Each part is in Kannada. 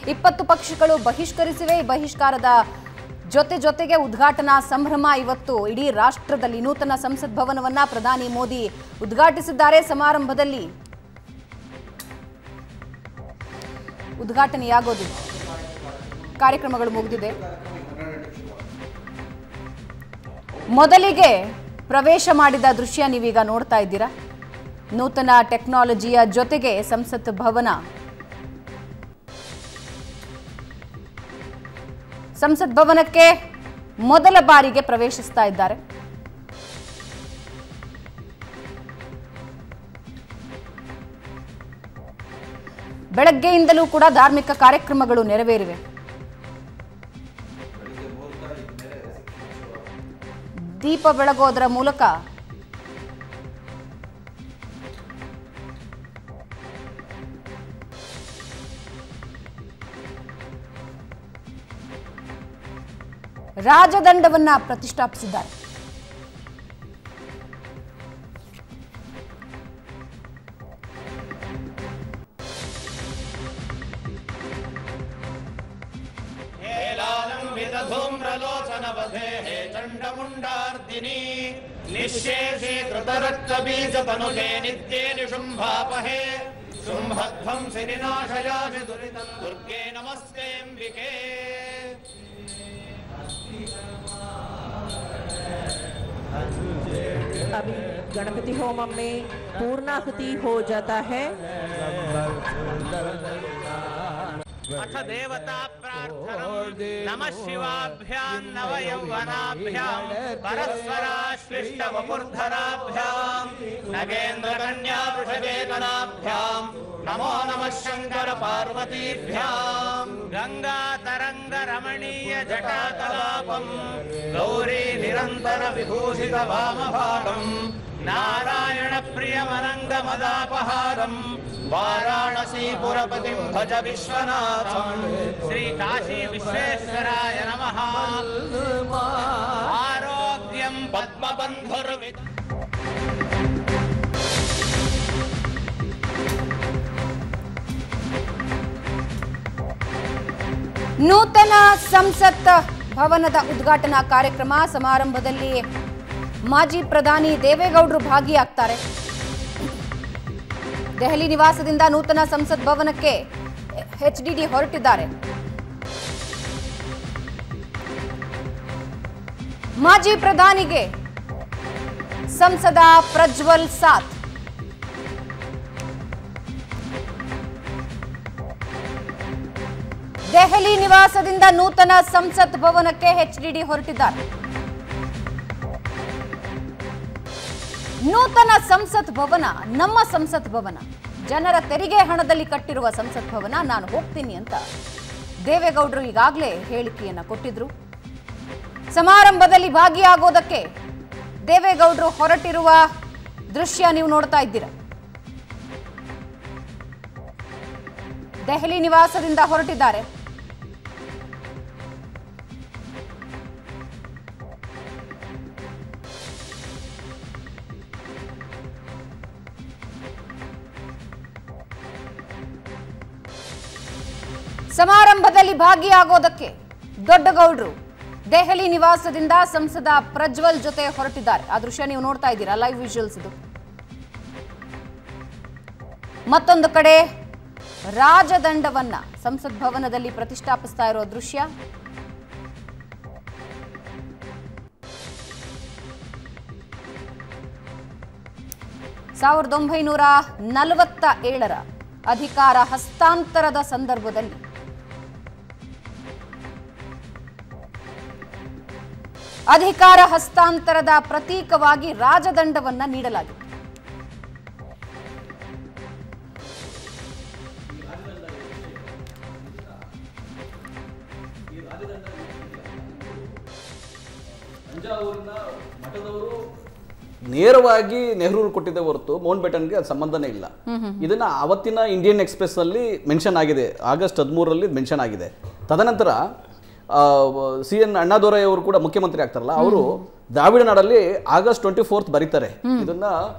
ಇಪ್ಪತ್ತು ಪಕ್ಷಗಳು ಬಹಿಷ್ಕರಿಸಿವೆ ಈ ಬಹಿಷ್ಕಾರದ ಜೊತೆ ಜೊತೆಗೆ ಉದ್ಘಾಟನಾ ಸಂಭ್ರಮ ಇವತ್ತು ಇಡೀ ರಾಷ್ಟ್ರದಲ್ಲಿ ನೂತನ ಸಂಸತ್ ಭವನವನ್ನ ಪ್ರಧಾನಿ ಮೋದಿ ಉದ್ಘಾಟಿಸಿದ್ದಾರೆ ಸಮಾರಂಭದಲ್ಲಿ ಉದ್ಘಾಟನೆಯಾಗೋದು ಕಾರ್ಯಕ್ರಮಗಳು ಮುಗಿದಿದೆ ಮೊದಲಿಗೆ ಪ್ರವೇಶ ಮಾಡಿದ ದೃಶ್ಯ ನೀವೀಗ ನೋಡ್ತಾ ಇದ್ದೀರಾ ನೂತನ ಟೆಕ್ನಾಲಜಿಯ ಜೊತೆಗೆ ಸಂಸತ್ ಭವನ ಸಂಸತ್ ಭವನಕ್ಕೆ ಮೊದಲ ಬಾರಿಗೆ ಪ್ರವೇಶಿಸ್ತಾ ಇದ್ದಾರೆ ಬೆಳಗ್ಗೆಯಿಂದಲೂ ಕೂಡ ಧಾರ್ಮಿಕ ಕಾರ್ಯಕ್ರಮಗಳು ನೆರವೇರಿವೆ ದೀಪ ಬೆಳಗೋದರ ಮೂಲಕ ರಾಜದಂಡವನ್ನ ಪ್ರತಿಷ್ಠಾಪಿಸಿದ್ದಾರೆ हेलालम्बितधूम्रलोचनवधेः चण्डमुण्डार्दिनी निःशेषे कृतरक्तबीजतनुजे नित्ये निशुम्भापहे शुम्भध्वंसि विनाशयामि दुरितम् दुर्गे नमस्तेऽम्बिके अभी गणपति होमम में पूर्णाहुति हो जाता है अथ देवता प्रार्थनम् नमः शिवाभ्याम् नवयौवनाभ्याम् परस्पराश्लिष्टवपुर्धराभ्याम् नगेन्द्रकन्या वृषभेकनाभ्याम् नमो नमः शङ्कर पार्वतीभ्याम् गङ्गातरङ्गरमणीय जटाकलापम् गौरी निरन्तर विभूषित वामभागम् नारायण प्रियमनङ्गमदापहारम् वाराणसीपुरपतिम् भज विश्वनाथम् श्रीकाशी विश्वेश्वराय नमः आरोग्यम् पद्मबन्धुर्विद ನೂತನ ಸಂಸತ್ ಭವನದ ಉದ್ಘಾಟನಾ ಕಾರ್ಯಕ್ರಮ ಸಮಾರಂಭದಲ್ಲಿ ಮಾಜಿ ಪ್ರಧಾನಿ ದೇವೇಗೌಡರು ಭಾಗಿಯಾಗ್ತಾರೆ ದೆಹಲಿ ನಿವಾಸದಿಂದ ನೂತನ ಸಂಸತ್ ಭವನಕ್ಕೆ ಎಚ್ಡಿಡಿ ಹೊರಟಿದ್ದಾರೆ ಮಾಜಿ ಪ್ರಧಾನಿಗೆ ಸಂಸದ ಪ್ರಜ್ವಲ್ ಸಾಥ್ ದೆಹಲಿ ನಿವಾಸದಿಂದ ನೂತನ ಸಂಸತ್ ಭವನಕ್ಕೆ ಎಚ್ಡಿಡಿ ಹೊರಟಿದ್ದಾರೆ ನೂತನ ಸಂಸತ್ ಭವನ ನಮ್ಮ ಸಂಸತ್ ಭವನ ಜನರ ತೆರಿಗೆ ಹಣದಲ್ಲಿ ಕಟ್ಟಿರುವ ಸಂಸತ್ ಭವನ ನಾನು ಹೋಗ್ತೀನಿ ಅಂತ ದೇವೇಗೌಡರು ಈಗಾಗಲೇ ಹೇಳಿಕೆಯನ್ನ ಕೊಟ್ಟಿದ್ರು ಸಮಾರಂಭದಲ್ಲಿ ಭಾಗಿಯಾಗೋದಕ್ಕೆ ದೇವೇಗೌಡರು ಹೊರಟಿರುವ ದೃಶ್ಯ ನೀವು ನೋಡ್ತಾ ಇದ್ದೀರಾ ದೆಹಲಿ ನಿವಾಸದಿಂದ ಹೊರಟಿದ್ದಾರೆ ಸಮಾರಂಭದಲ್ಲಿ ಭಾಗಿಯಾಗೋದಕ್ಕೆ ದೊಡ್ಡಗೌಡ್ರು ದೆಹಲಿ ನಿವಾಸದಿಂದ ಸಂಸದ ಪ್ರಜ್ವಲ್ ಜೊತೆ ಹೊರಟಿದ್ದಾರೆ ಆ ದೃಶ್ಯ ನೀವು ನೋಡ್ತಾ ಇದ್ದೀರಾ ಲೈವ್ ವಿಜುವಲ್ಸ್ ಇದು ಮತ್ತೊಂದು ಕಡೆ ರಾಜದಂಡವನ್ನ ಸಂಸತ್ ಭವನದಲ್ಲಿ ಪ್ರತಿಷ್ಠಾಪಿಸ್ತಾ ಇರೋ ದೃಶ್ಯ ಸಾವಿರದ ಒಂಬೈನೂರ ನಲವತ್ತ ಏಳರ ಅಧಿಕಾರ ಹಸ್ತಾಂತರದ ಸಂದರ್ಭದಲ್ಲಿ ಅಧಿಕಾರ ಹಸ್ತಾಂತರದ ಪ್ರತೀಕವಾಗಿ ರಾಜದಂಡವನ್ನ ನೀಡಲಾಗಿದೆ ತಂಜಾವೂರಿನ ಮಠದವರು ನೇರವಾಗಿ ನೆಹರು ಕೊಟ್ಟಿದ್ದೆ ಹೊರತು ಮೌಂಟ್ ಬೇಟನ್ಗೆ ಅದು ಸಂಬಂಧನೇ ಇಲ್ಲ ಇದನ್ನ ಅವತ್ತಿನ ಇಂಡಿಯನ್ ಎಕ್ಸ್ಪ್ರೆಸ್ ಅಲ್ಲಿ ಮೆನ್ಷನ್ ಆಗಿದೆ ಆಗಸ್ಟ್ ಹದಿಮೂರರಲ್ಲಿ ಮೆನ್ಷನ್ ಆಗಿದೆ ತದನಂತರ ಸಿ ಎನ್ ಅಣ್ಣಾದೊರೈ ಅವರು ಕೂಡ ಮುಖ್ಯಮಂತ್ರಿ ಆಗ್ತಾರಲ್ಲ ಅವರು ದ್ರಾವಿಡ ನಾಡಲ್ಲಿ ಆಗಸ್ಟ್ ಟ್ವೆಂಟಿ ಫೋರ್ತ್ ಬರೀತಾರೆ ಇದನ್ನ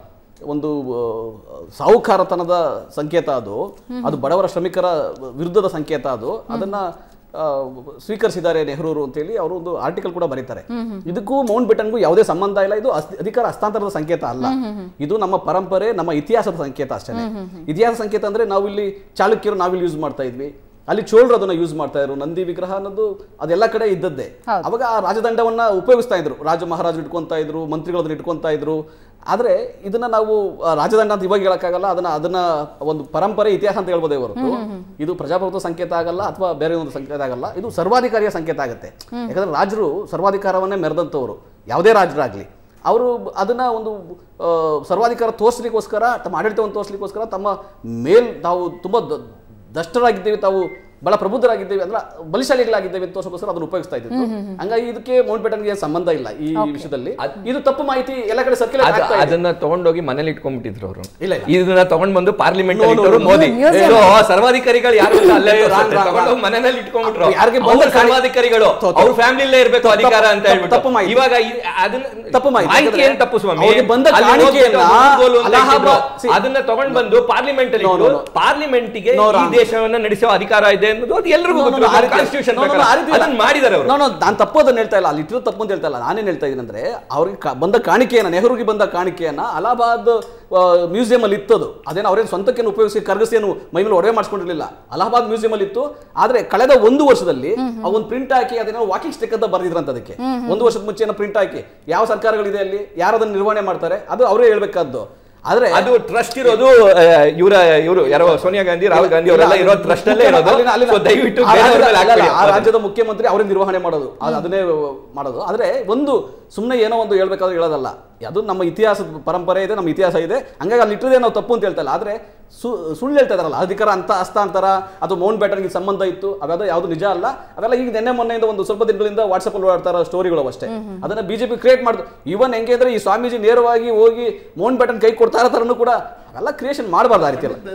ಒಂದು ಆ, ಸಾಹುಕಾರತನದ ಸಂಕೇತ ಅದು ಅದು ಬಡವರ ಶ್ರಮಿಕರ ವಿರುದ್ಧದ ಸಂಕೇತ ಅದು ಅದನ್ನ ಆ, ಸ್ವೀಕರಿಸಿದ್ದಾರೆ ನೆಹರೂರು ಅಂತೇಳಿ ಅವರು ಒಂದು ಆರ್ಟಿಕಲ್ ಕೂಡ ಬರೀತಾರೆ ಇದಕ್ಕೂ ಮೌಂಟ್ ಬೆಟನ್ಗೂ ಯಾವುದೇ ಸಂಬಂಧ ಇಲ್ಲ ಇದು ಅಸ್- ಅಧಿಕಾರ ಹಸ್ತಾಂತರದ ಸಂಕೇತ ಅಲ್ಲ ಇದು ನಮ್ಮ ಪರಂಪರೆ ನಮ್ಮ ಇತಿಹಾಸದ ಸಂಕೇತ ಅಷ್ಟೇ ಇತಿಹಾಸ ಸಂಕೇತ ಅಂದ್ರೆ ನಾವು ಇಲ್ಲಿ ಚಾಲುಕ್ಯರು ನಾವಿಲ್ಲಿ ಯೂಸ್ ಮಾಡ್ತಾ ಇದ್ವಿ ಅಲ್ಲಿ ಚೋಳರು ಅದನ್ನ ಯೂಸ್ ಮಾಡ್ತಾ ಇದ್ರು ನಂದಿ ವಿಗ್ರಹ ಅನ್ನೋದು ಅದೆಲ್ಲ ಕಡೆ ಇದ್ದದ್ದೇ ಹೌದು. ಅವಾಗ ಆ ರಾಜದಂಡವನ್ನ ಉಪಯೋಗಿಸ್ತಾ ಇದ್ರು ರಾಜ ಮಹಾರಾಜರು ಇಟ್ಕೊಂತಾ ಇದ್ರು ಮಂತ್ರಿಗಳು ಅದನ್ನ ಇಟ್ಕೊಂತಾ ಇದ್ರು ಆದ್ರೆ ಇದನ್ನ ನಾವು ಆ, ರಾಜದಂಡ ಅಂತ ಇವಾಗ ಹೇಳಕ್ಕಾಗಲ್ಲ ಅದನ್ನ ಅದನ್ನ ಒಂದು ಪರಂಪರೆ ಇತಿಹಾಸ ಅಂತ ಹೇಳ್ಬೋದೇ ಹೊರತು ಇದು ಪ್ರಜಾಪ್ರಭುತ್ವ ಸಂಕೇತ ಆಗಲ್ಲ ಅಥವಾ ಬೇರೆ ಒಂದು ಸಂಕೇತ ಆಗಲ್ಲ ಇದು ಸರ್ವಾಧಿಕಾರಿಯ ಸಂಕೇತ ಆಗುತ್ತೆ ಯಾಕಂದ್ರೆ ರಾಜರು ಸರ್ವಾಧಿಕಾರವನ್ನೇ ಮೆರೆದಂಥವ್ರು ಯಾವುದೇ ರಾಜರಾಗ್ಲಿ ಅವರು ಅದನ್ನ ಒಂದು ಆ, ಸರ್ವಾಧಿಕಾರ ತೋರಿಸ್ಲಿಕ್ಕೋಸ್ಕರ ತಮ್ಮ ಆಡಳಿತವನ್ನು ತೋರಿಸ್ಲಿಕ್ಕೋಸ್ಕರ ತಮ್ಮ ಮೇಲ್ ನಾವು ತುಂಬಾ ದ- ದಷ್ಟರಾಗಿದ್ದೇವೆ ತಾವು ಬಹಳ ಪ್ರಬುದ್ಧರಾಗಿದ್ದೇವೆ ಅಂದ್ರೆ ಬಲಿಶಾಲಿಗಳಾಗಿದ್ದೇವೆ ಅಂತ ತೋರಿಸೋಕ್ಕೋಸ್ಕರ ಅದನ್ನು ಉಪಯೋಗಿಸ್ತಾ ಇದ್ರು ಹಂಗಾಗಿ ಇದಕ್ಕೆ ಮೌಂಟ್ ಬೆಟನ್ಗೆ ಸಂಬಂಧ ಇಲ್ಲ ಈ ವಿಷಯದಲ್ಲಿ ಇದು ತಪ್ಪು ಮಾಹಿತಿ ಎಲ್ಲ ಕಡೆ ಸರ್ಕ್ಯುಲೇಟ್ ಅದ್- ಆಗ್ತಾ ಇದೆ ಅದನ್ನ ತಗೊಂಡೋಗಿ ಮನೇಲಿ ಇಟ್ಕೊಂಡ್ಬಿಟ್ಟಿದ್ರು ಅವರು ಇಲ್ಲ, ಇಲ್ಲ. ಇದನ್ನ ತಗೊಂಡ್ ಬಂದು parliament No, no, no, Modi museum. So, ಸರ್ವಾಧಿಕಾರಿಗಳು ಯಾರು ಅಂತ ಅಲ್ಲೇ Wrong, ತೋರ್ಸುತ್ತೆ. wrong, ತಗೊಂಡೋಗಿ wrong. ಮನೆಯಲ್ಲಿ ಇಟ್ಕೊಂಡ್ಬಿಟ್ರು ಯಾರಿಗೆ ಬಂದ ಅವ್ರು ಕಾರಣ- ಸರ್ವಾಧಿಕಾರಿಗಳು ತಪ್ಪು. ಅವ್ರ ಫ್ಯಾಮಿಲಿಲೇ ಇರ್ಬೇಕು ತಪ್ಪು- ಅಧಿಕಾರ ಅಂತ ತಪ್ಪು- ಹೇಳ್ಬಿಟ್ಟು ತಪ್ಪು ಮಾಹಿತಿ. ಇವಾಗ ಇ- ಅದನ್ನ ತಪ್ಪು ಮಾಹಿತಿ. ಮಾಹಿತಿ ಯಾಕಂದ್ರೆ ಏನ್ ತಪ್ಪು ಸ್ವಾಮಿ ಅವ್ರಿಗೆ ಬಂದ ಅಲ್ಲಿ ಕಾಣಿಕೆಯನ್ನ ಹೋಗ್ಬಿಟ್ಟು ಮುಗ್ಗೋಲು ಅಂತ ಅಲಹಾಬಾದ್- ಇಟ್ಟಿದ್ರು. see, ಅದನ್ನ ತಗೊಂಡ್ ಬಂದು ಪಾರ್ಲಿಮೆಂಟ್ ಅಲ್ಲಿ No, no, no. ಪಾರ್ಲಿಮೆಂಟ್ ಗೆ No, ಈ wrong. ದೇಶವನ್ನ ನಡೆಸೋ ಅಧಿಕಾರ ಇದೆ ಅನ್ನೋದು ಅದು ಎಲ್ರಿಗೂ No, no, no, ಆ ರೀತಿ- ಕಾನ್ಸ್ಟಿಟ್ಯೂಷನ್ no, no, no, ಆ ರೀತಿ ಇಲ್ಲ. ಅದನ್ನ ಮಾಡಿದಾರೆ ಅವರು No, no, ನಾನು ತಪ್ಪು ಅದನ್ನ ಹೇಳ್ತಾ ಇಲ್ಲ ಅಲ್ಲಿ ಇಟ್ಟಿರೋ ತಪ್ಪು ಅಂತ ಹೇಳ್ತಾ ಇಲ್ಲ ನಾನೇನ್ ಹೇಳ್ತಾ ಇದ್ದೀನಿ ಅಂದ್ರೆ ಅವ್ರಿಗೆ ಕ- ಬಂದ ಕಾಣಿಕೆಯನ್ನ ನೆಹರೂಗೆ ಬಂದ ಕಾಣಿಕೆಯನ್ನ ಅಲಹಾಬಾದ್ ಮ್ಯೂಸಿಯಂ ಅಲ್ಲಿ ಇತ್ತದು ಅದೇನು ಅವ್ರೇನು ಸ್ವಂತಕ್ಕೇನು ಉಪಯೋಗಿಸಿ ಕರಗಿಸಿ ಏನು ಮೈ ಮೇಲೆ ಒಡವೆ ಮಾಡಿಸ್ಕೊಂಡಿರ್ಲಿಲ್ಲ ಅಲಹಾಬಾದ್ ಮ್ಯೂಸಿಯಂ ಅಲ್ಲಿ ಇತ್ತು ಆದ್ರೆ ಕಳೆದ ಒಂದು ವರ್ಷದಲ್ಲಿ ಆ ಒಂದು ಪ್ರಿಂಟ್ ಹಾಕಿ ಅದೇನೋ ವಾಕಿಂಗ್ ಸ್ಟಿಕ್ ಅಂತ ಬರ್ದಿದ್ರಂತ ಅದಕ್ಕೆ ಒಂದು ವರ್ಷದ ಮುಂಚೆ ಏನೋ ಪ್ರಿಂಟ್ ಹಾಕಿ ಯಾವ ಸರ್ಕಾರಗಳಿದೆ ಅಲ್ಲಿ ಯಾರು ಅದನ್ನ ನಿರ್ವಹಣೆ ಮಾಡ್ತಾರೆ ಅದು ಅವರೇ ಹೇಳ್ಬೇಕಾದ್ದು ಆದ್ರೆ ಅದು ಟ್ರಸ್ಟ್ ಇರೋದು ಇವರ ಇವರು ಯಾರೋ ಸೋನಿಯಾ ಗಾಂಧಿ ರಾಹುಲ್ ಗಾಂಧಿ ಅವರೆಲ್ಲ ಇರೋ ಟ್ರಸ್ಟ್ ಅಲ್ಲೇ ಇರೋದು ಅಲ್ಲಿನ- ಅಲ್ಲಿನ- So, ದಯವಿಟ್ಟು ಆ ಬೇರೆಯವ್ರ ರಾಜ್ಯದ- ಮೇಲೆ ಅಲ್ಲ, ಹಾಕ್ಬೇಡಿ. ಆ ರಾಜ್ಯದ ಮುಖ್ಯಮಂತ್ರಿ ಅವರೇ ನಿರ್ವಹಣೆ ಮಾಡೋದು ಅದು ಅದನ್ನೇ ಮಾಡೋದು ಆದ್ರೆ ಒಂದು ಸುಮ್ಮನೆ ಏನೋ ಒಂದು ಹೇಳ್ಬೇಕಾದ್ರೆ ಹೇಳೋದಲ್ಲ ಅದು ನಮ್ಮ ಇತಿಹಾಸದ ಪರಂಪರೆ ಇದೆ ನಮ್ಮ ಇತಿಹಾಸ ಇದೆ ಹಂಗಾಗಿ ಅಲ್ಲಿ ಇಟ್ಟದೇ ನಾವು ತಪ್ಪು ಅಂತ ಹೇಳ್ತಾ ಇಲ್ಲ ಆದ್ರೆ ಸು- ಸುಳ್ಳು ಹೇಳ್ತಾ ಇದಾರಲ್ಲ ಅಧಿಕಾರ ಅಂತ ಹಸ್ತಾಂತರ ಅದು ಮೌಂಟ್ ಬ್ಯಾಟನ್ಗೆ ಸಂಬಂಧ ಇತ್ತು ಅವೆಲ್ಲ ಯಾವುದು ನಿಜ ಅಲ್ಲ ಅವೆಲ್ಲ ಈಗ ನಿನ್ನೆ ಮೊನ್ನೆಯಿಂದ ಒಂದು ಸ್ವಲ್ಪ ದಿನಗಳಿಂದ ವಾಟ್ಸಪ್ ಅಲ್ಲಿ ಓಡಾಡ್ತಾ ಇರೋ ಸ್ಟೋರಿಗಳು ಅಷ್ಟೇ ಅದನ್ನ ಬಿಜೆಪಿ ಕ್ರಿಯೇಟ್ ಮಾಡಿದ್ರು ಇವನ್ ಹೆಂಗೆ ಅಂದ್ರೆ ಈ ಸ್ವಾಮೀಜಿ ನೇರವಾಗಿ ಹೋಗಿ ಮೌಂಟ್ ಬ್ಯಾಟನ್ ಕೈ ಕೊಡ್ತಾ ಇರೋ ಥರನೂ ಕೂಡ ಅವೆಲ್ಲ ಕ್ರಿಯೇಷನ್ ಮಾಡಬಾರ್ದು ಆ ರೀತಿ ಎಲ್ಲ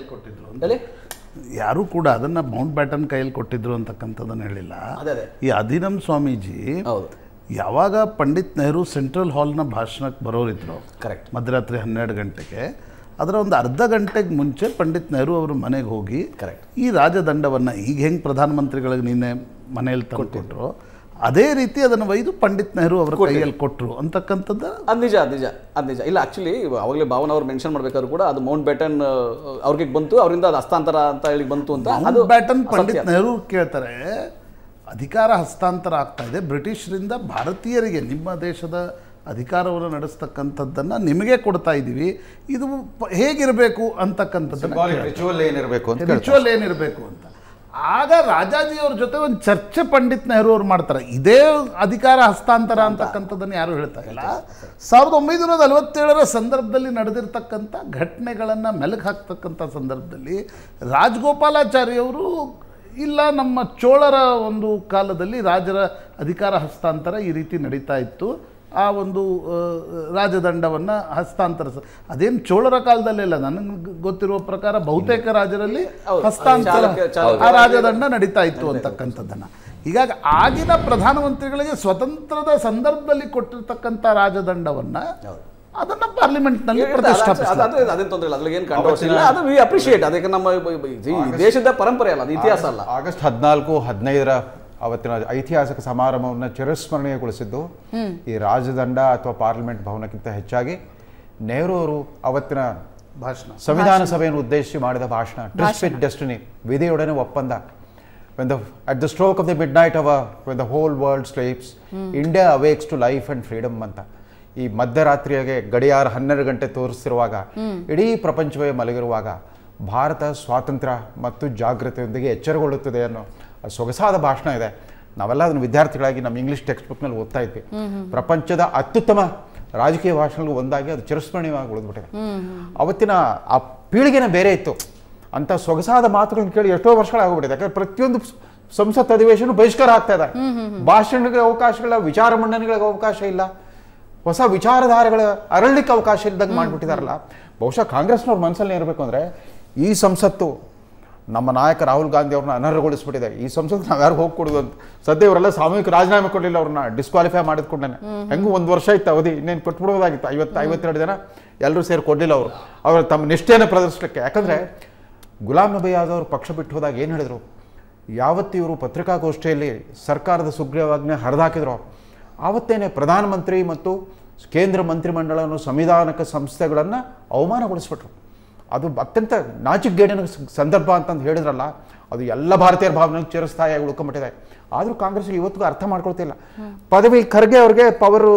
ಹೇಳಿ ಯಾರು ಕೂಡ ಅದನ್ನ ಮೌಂಟ್ ಬ್ಯಾಟನ್ ಕೈಯಲ್ಲಿ ಕೊಟ್ಟಿದ್ರು ಅಂತಕ್ಕಂಥದ್ದನ್ನು ಹೇಳಿಲ್ಲ ಅದೇ, ಅದೇ. ಈ ಅದಿನಂ ಸ್ವಾಮೀಜಿ ಹೌದು ಯಾವಾಗ ಪಂಡಿತ್ ನೆಹರು ಸೆಂಟ್ರಲ್ ಹಾಲ್ನ ಭಾಷಣಕ್ಕೆ ಬರೋರಿದ್ರು Correct. ಮಧ್ಯರಾತ್ರಿ ಹನ್ನೆರಡು ಗಂಟೆಗೆ ಅದರ ಒಂದು ಅರ್ಧ ಗಂಟೆಗೆ ಮುಂಚೆ ಪಂಡಿತ್ ನೆಹರು ಅವ್ರ ಮನೆಗೆ ಹೋಗಿ Correct. ಈ ರಾಜದಂಡವನ್ನು ಈಗ ಹೆಂಗೆ ಪ್ರಧಾನಮಂತ್ರಿಗಳಿಗೆ ನಿನ್ನೆ ಮನೆಯಲ್ಲಿ ತಂದುಕೊಟ್ರು ಅದೇ ರೀತಿ ಅದನ್ನು ಒಯ್ದು ಪಂಡಿತ್ ನೆಹರು ಅವರ ಕೈಯಲ್ಲಿ ಕೊಟ್ಟರು ಅಂತಕ್ಕಂಥದ್ದು ಅದ್ ನಿಜ ಅದ್ ನಿಜ ಅದ್ ನಿಜ ಇಲ್ಲ ಆಕ್ಚುಲಿ ಅವಾಗಲೇ ಭಾವನ ಅವ್ರು ಮೆನ್ಷನ್ ಮಾಡ್ಬೇಕಾದ್ರು ಕೂಡ ಅದು ಮೌಂಟ್ ಬ್ಯಾಟನ್ ಅವ್ರಿಗೆ ಬಂತು ಅವರಿಂದ ಅದು ಹಸ್ತಾಂತರ ಅಂತ ಹೇಳಿ ಬಂತು ಅಂತ ಅದು ಮೌಂಟ್ ಬ್ಯಾಟನ್ ಅಸತ್ಯ. ಪಂಡಿತ್ ನೆಹರು ಕೇಳ್ತಾರೆ ಅಧಿಕಾರ ಹಸ್ತಾಂತರ ಆಗ್ತಾ ಇದೆ ಬ್ರಿಟಿಷರಿಂದ ಭಾರತೀಯರಿಗೆ ನಿಮ್ಮ ದೇಶದ ಅಧಿಕಾರವನ್ನು ನಡೆಸ್ತಕ್ಕಂಥದ್ದನ್ನು ನಿಮಗೆ ಕೊಡ್ತಾ ಇದ್ದೀವಿ ಇದು ಪ- ಹೇಗಿರಬೇಕು ಅಂತಕ್ಕಂಥದ್ದನ್ನು ರಿಚುವಲ್ ಏನಿರಬೇಕು ಅಂತ ಕೇಳ್ತಾರೆ. ರಿಚುವಲ್ ಏನಿರಬೇಕು ಅಂತ ಆಗ ರಾಜಾಜಿ ಅವ್ರ ಜೊತೆ ಒಂದು ಚರ್ಚೆ ಪಂಡಿತ್ ನೆಹರು ಅವ್ರು ಮಾಡ್ತಾರೆ ಇದೇ ಅಧಿಕಾರ ಹಸ್ತಾಂತರ ಅಂತಕ್ಕಂಥದ್ದನ್ನು ಯಾರು ಹೇಳ್ತಾ ಇಲ್ಲ ಸಾವಿರದ ಒಂಬೈನೂರ ನಲವತ್ತೇಳರ ಸಂದರ್ಭದಲ್ಲಿ ನಡೆದಿರ್ತಕ್ಕಂಥ ಘಟನೆಗಳನ್ನು ಮೆಲುಕು ಹಾಕ್ತಕ್ಕಂಥ ಸಂದರ್ಭದಲ್ಲಿ ರಾಜಗೋಪಾಲಾಚಾರ್ಯವರು ಇಲ್ಲ ನಮ್ಮ ಚೋಳರ ಒಂದು ಕಾಲದಲ್ಲಿ ರಾಜರ ಅಧಿಕಾರ ಹಸ್ತಾಂತರ ಈ ರೀತಿ ನಡೀತಾ ಇತ್ತು ಆ ಒಂದು ಆ, ರಾಜದಂಡವನ್ನು ಹಸ್ತಾಂತರಿಸ ಅದೇನು ಚೋಳರ ಕಾಲದಲ್ಲಿಲ್ಲ ನನಗೆ ಗೊತ್ತಿರುವ ಪ್ರಕಾರ ಬಹುತೇಕ ರಾಜರಲ್ಲಿ ಹೌದು. ಹಸ್ತಾಂತರ ಚಾಲುಕ್ಯ- ಚಾಲುಕ್ಯ ಆ ರಾಜದಂಡ ನಡೀತಾ ಇತ್ತು ಅಂತಕ್ಕಂಥದ್ದನ್ನು ಹೀಗಾಗಿ ಆಗಿನ ಪ್ರಧಾನಮಂತ್ರಿಗಳಿಗೆ ಸ್ವತಂತ್ರದ ಸಂದರ್ಭದಲ್ಲಿ ಕೊಟ್ಟಿರ್ತಕ್ಕಂಥ ರಾಜದಂಡವನ್ನ ಅದನ್ನ ಪಾರ್ಲಿಮೆಂಟ್ನಲ್ಲಿ ಇರ್ತದೆ, ಅದು- ಪ್ರತಿಷ್ಠಾಪಿಸಲಾಗಿದೆ ಅದು- ಅದು- ಅದೇನ್ ತೊಂದ್ರೆ ಇಲ್ಲ ಅದ್ರಲ್ಲಿ ಏನು ಕಾಂಟ್ರವರ್ಸಿ ಇಲ್ಲ ಅದು ವಿ ಅಪ್ರಿಷಿಯೇಟ್ ಅದಕ್ಕೆ ನಮ್ಮ ಬ- ಬ- ಈ ದೇಶದ ಪರಂಪರೆ ಅಲ್ಲ ಅದು ಇತಿಹಾಸ ಅಲ್ಲ ಆಗಸ್ಟ್ ಹದಿನಾಲ್ಕು ಹದಿನೈದರ ಅವತ್ತಿನ ಐತಿಹಾಸಿಕ ಸಮಾರಂಭವನ್ನು ಚಿರಸ್ಮರಣೀಯಗೊಳಿಸಿದ್ದು ಈ ರಾಜದಂಡ ಅಥವಾ ಪಾರ್ಲಿಮೆಂಟ್ ಭವನಕ್ಕಿಂತ ಹೆಚ್ಚಾಗಿ ನೆಹರು ಅವರು ಅವತ್ತಿನ ಭಾಷಣ ಸಂವಿಧಾನ ಸಭೆಯನ್ನು ಉದ್ದೇಶಿಸಿ ಮಾಡಿದ ಭಾಷಣ ಟ್ರಿಸ್ಟ್ ವಿತ್ ಡೆಸ್ಟಿನಿ ವಿಧಿಯೊಡನೆ ಒಪ್ಪಂದ when the at the stroke of the midnight hour when the whole world sleeps india awakes to life and freedom ಅಂತ ಈ ಮಧ್ಯರಾತ್ರಿಯಾಗೆ ಗಡಿಯಾರ ಹನ್ನೆರಡು ಗಂಟೆ ತೋರಿಸ್ತಿರುವಾಗ ಇಡೀ ಪ್ರಪಂಚವೇ ಮಲಗಿರುವಾಗ ಭಾರತ ಸ್ವಾತಂತ್ರ್ಯ ಮತ್ತು ಜಾಗೃತಿಯೊಂದಿಗೆ ಎಚ್ಚರಗೊಳ್ಳುತ್ತದೆ ಅನ್ನೋ ಆ ಸೊಗಸಾದ ಭಾಷಣ ಇದೆ ನಾವೆಲ್ಲ ಅದನ್ನು ವಿದ್ಯಾರ್ಥಿಗಳಾಗಿ ನಮ್ಮ ಇಂಗ್ಲಿಷ್ ಟೆಕ್ಸ್ಟ್ ಬುಕ್ನಲ್ಲಿ ಓದ್ತಾ ಇದ್ವಿ ಪ್ರಪಂಚದ ಅತ್ಯುತ್ತಮ ರಾಜಕೀಯ ಭಾಷಣಗಳು ಒಂದಾಗಿ ಅದು ಚಿರಸ್ಮರಣೀಯವಾಗಿ ಉಳಿದ್ಬಿಟ್ಟಿದೆ ಅವತ್ತಿನ ಆ ಪೀಳಿಗೆನೇ ಬೇರೆ ಇತ್ತು ಅಂತ ಸೊಗಸಾದ ಮಾತುಗಳನ್ನ ಕೇಳಿ ಎಷ್ಟೋ ವರ್ಷಗಳಾಗೋಗ್ಬಿಟ್ಟಿದೆ ಯಾಕಂದ್ರೆ ಪ್ರತಿಯೊಂದು ಸ್- ಸಂಸತ್ ಅಧಿವೇಶನ ಬಹಿಷ್ಕಾರ ಆಗ್ತಾ ಇದೆ ಭಾಷಣಗಳಿಗೆ ಅವಕಾಶಗಳ ವಿಚಾರ ಮಂಡನೆಗಳಿಗೆ ಅವಕಾಶ ಇಲ್ಲ ಹೊಸ ವಿಚಾರಧಾರೆಗಳ ಅರಳಲಿಕ್ಕೆ ಅವಕಾಶ ಇಲ್ದಂಗೆ ಮಾಡ್ಬಿಟ್ಟಿದಾರಲ್ಲ ಬಹುಶಃ ಕಾಂಗ್ರೆಸ್ನವ್ರ ಮನಸ್ಸಲ್ಲಿ ಇರಬೇಕು ಅಂದ್ರೆ ಈ ಸಂಸತ್ತು ನಮ್ಮ ನಾಯಕ ರಾಹುಲ್ ಗಾಂಧಿ ಅವ್ರನ್ನ ಅನರ್ಹಗೊಳಿಸ್ಬಿಟ್ಟಿದೆ ಈ ಸಂಸತ್ ನಾವು ಯಾರು ಹೋಗಿ ಕೊಡೋದು ಅಂತ ಸದ್ಯ ಇವರೆಲ್ಲ ಸಾಮೂಹಿಕ ರಾಜೀನಾಮೆ ಕೊಡಲಿಲ್ಲ ಅವ್ರನ್ನ ಡಿಸ್ಕ್ವಾಲಿಫೈ ಮಾಡಿದ್ಕೊಂಡೇನೆ ಹೆಂಗೂ ಒಂದು ವರ್ಷ ಇತ್ತು ಅವಧಿ ಇನ್ನೇನು ಕೊಟ್ಬಿಡೋದಾಗಿತ್ತು ಐವತ್ತು ಐವತ್ತೆರಡು ಜನ ಎಲ್ಲರೂ ಸೇರಿ ಕೊಡಲಿಲ್ಲ ಅವರು ಅವರು ತಮ್ಮ ನಿಷ್ಠೆಯನ್ನು ಪ್ರದರ್ಶಿಸಲಿಕ್ಕೆ ಯಾಕಂದರೆ ಗುಲಾಂ ನಬಿ ಆದವರು ಪಕ್ಷ ಬಿಟ್ಟು ಹೋದಾಗ ಏನು ಹೇಳಿದರು ಯಾವತ್ತು ಇವರು ಪತ್ರಿಕಾಗೋಷ್ಠಿಯಲ್ಲಿ ಸರ್ಕಾರದ ಸುಗ್ರೀವಾಜ್ಞೆ ಹರಿದಾಕಿದ್ರು ಆವತ್ತೇನೆ ಪ್ರಧಾನಮಂತ್ರಿ ಮತ್ತು ಕೇಂದ್ರ ಮಂತ್ರಿಮಂಡಲವನ್ನು ಸಂವಿಧಾನಕ ಸಂಸ್ಥೆಗಳನ್ನು ಅವಮಾನಗೊಳಿಸ್ಬಿಟ್ರು ಅದು ಅತ್ಯಂತ ನಾಚಿಕೆಗೇಡಿನ ಸ- ಸಂದರ್ಭ ಅಂತಂದು ಹೇಳಿದ್ರಲ್ಲ ಅದು ಎಲ್ಲ ಭಾರತೀಯರ ಭಾವನೆಗೆ ಚಿರಸ್ಥಾಯಿಯಾಗಿ ಉಳ್ಕೊಂಬಿಟ್ಟಿದೆ ಆದರೂ ಕಾಂಗ್ರೆಸ್ ಇವತ್ತಿಗೂ ಅರ್ಥ ಮಾಡ್ಕೊಳ್ತಿಲ್ಲ ಪದವಿ ಖರ್ಗೆ ಅವ್ರಿಗೆ ಪವರು